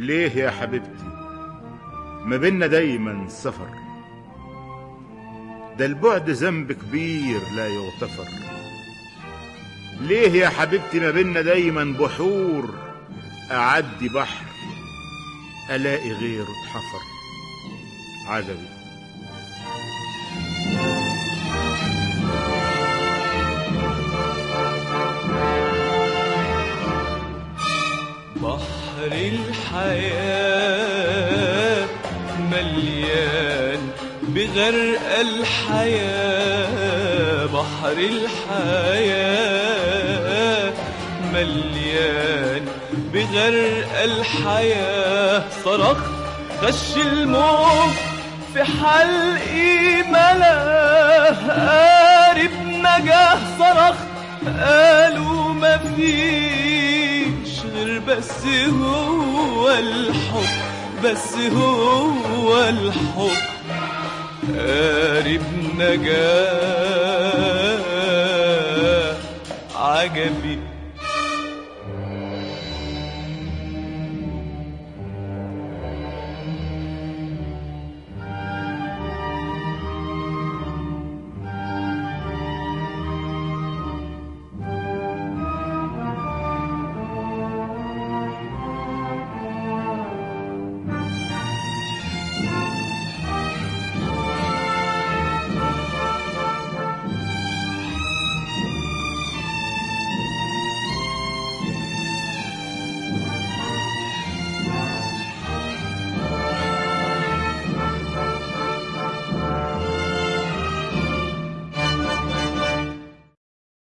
ليه يا حبيبتي ما بينا دايما سفر ده البعد ذنب كبير لا يغتفر ليه يا حبيبتي ما بينا دايما بحور أعدي بحر ألاقي غيره اتحفر عجبي بحر الحياة مليان بغرق الحياة بحر الحياة مليان بغرق الحياة صرخ خش الموج في حلقي ملاه قارب نجاه صرخ قالوا مفيش غير بس هو الحب بس هو الحب قارب نجاه عجبي